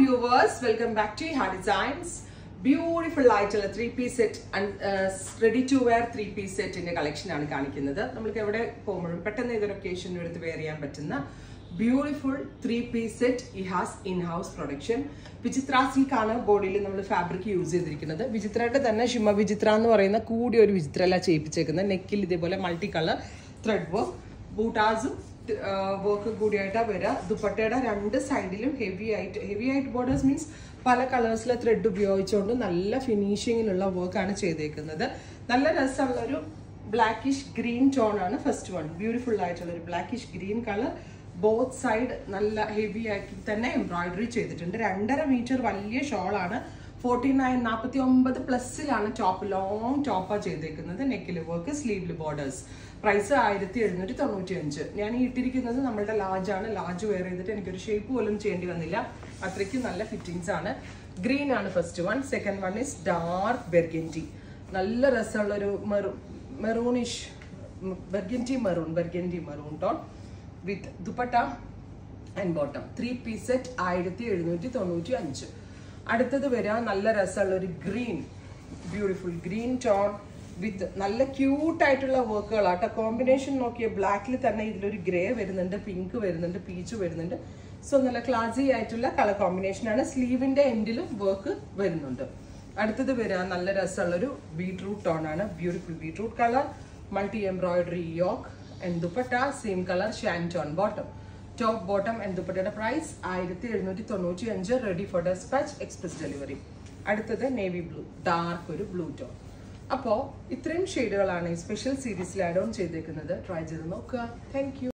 viewers welcome back to ഹാ designs beautiful ആയിട്ടുള്ള three piece set ready to wear three piece സെറ്റിന്റെ collection ആണ് കാണിക്കുന്നത് നമ്മൾക്ക് എവിടെ പോകുമ്പോഴും പെട്ടെന്ന് ഏതൊരു ഒക്കേഷനും എടുത്ത് വെയർ ചെയ്യാൻ പറ്റുന്ന beautiful three piece set Ehaas in house production Vichitra silk ആണ് ബോഡിയിൽ നമ്മൾ ഫാബ്രിക് യൂസ് ചെയ്തിരിക്കുന്നത് വിചിത്രയുടെ തന്നെ ഷിമ വിചിത്ര എന്ന് പറയുന്ന കൂടിയ ഒരു വിചിത്ര അല്ല ചെയ്യിപ്പിച്ചേക്കുന്നത് നെക്കിൽ ഇതേപോലെ മൾട്ടി കളർ ത്രെഡ് വർക്ക് ബൂട്ടാസും വർക്ക് കൂടിയായിട്ടാണ് വരിക ദുപ്പട്ടയുടെ രണ്ട് സൈഡിലും ഹെവി ആയിട്ട് ഹെവി ആയിട്ട് ബോർഡേഴ്സ് മീൻസ് പല കളേഴ്സിലെ ത്രെഡ് ഉപയോഗിച്ചുകൊണ്ട് നല്ല ഫിനിഷിങ്ങിലുള്ള വർക്കാണ് ചെയ്തേക്കുന്നത് നല്ല രസമുള്ള ഒരു ബ്ലാക്കിഷ് ഗ്രീൻ ടോൺ ആണ് ഫസ്റ്റ് വൺ ബ്യൂട്ടിഫുൾ ആയിട്ടുള്ള ഒരു blackish green colour both side നല്ല ഹെവി ആക്കി തന്നെ എംബ്രോയിഡറി ചെയ്തിട്ടുണ്ട് രണ്ടര മീറ്റർ വലിയ ഷോളാണ് ഫോർട്ടി നയൻ നാൽപ്പത്തി ഒമ്പത് പ്ലസ്സിലാണ് ടോപ്പ് ലോങ് ടോപ്പാണ് ചെയ്തേക്കുന്നത് നെക്കിൽ വർക്ക് സ്ലീവിൽ ബോർഡേഴ്സ് പ്രൈസ് ആയിരത്തി എഴുന്നൂറ്റി തൊണ്ണൂറ്റി അഞ്ച് ഞാൻ ഈ ഇട്ടിരിക്കുന്നത് നമ്മളുടെ ലാർജ് ആണ് ലാർജ് വെയർ ചെയ്തിട്ട് എനിക്കൊരു ഷേപ്പ് പോലും ചെയ്യേണ്ടി വന്നില്ല അത്രയ്ക്ക് നല്ല ഫിറ്റിങ്സ് ആണ് ഗ്രീൻ ആണ് first one second one is dark burgundy നല്ല രസമുള്ള ഒരു maroon maroonish burgundy maroon burgundy maroon tone with dupatta and bottom three piece set ആയിരത്തി എഴുന്നൂറ്റി തൊണ്ണൂറ്റി അഞ്ച് അടുത്തത് വരിക നല്ല രസമുള്ള ഒരു green beautiful green tone with നല്ല ക്യൂട്ട് ആയിട്ടുള്ള വർക്കുകളാട്ടോ കോമ്പിനേഷൻ നോക്കിയ ബ്ലാക്കിൽ തന്നെ ഇതിലൊരു ഗ്രേ വരുന്നുണ്ട് പിങ്ക് വരുന്നുണ്ട് പീച്ച് വരുന്നുണ്ട് സോ നല്ല ക്ലാസി ആയിട്ടുള്ള കളർ കോമ്പിനേഷനാണ് സ്ലീവിന്റെ എൻഡിലും വർക്ക് വരുന്നുണ്ട് അടുത്തത് വരിക നല്ല രസമുള്ളൊരു ബീട്രൂട്ട് ടോൺ ആണ് beautiful beetroot colour multi embroidery yoke and dupatta same colour ഷാൻ tone bottom top bottom and ദുപ്പട്ടയുടെ പ്രൈസ് ആയിരത്തി എഴുന്നൂറ്റി തൊണ്ണൂറ്റി അഞ്ച് ready for despatch express delivery അടുത്തത് നേവി ബ്ലൂ ഡാർക്ക് ഒരു ബ്ലൂ ടോൺ അപ്പോൾ ഇത്രയും ഷെയ്ഡുകളാണ് ഈ സ്പെഷ്യൽ സീരീസിൽ ആഡ് ഓൺ ചെയ്തേക്കുന്നത് ട്രൈ ചെയ്ത് നോക്കുക താങ്ക്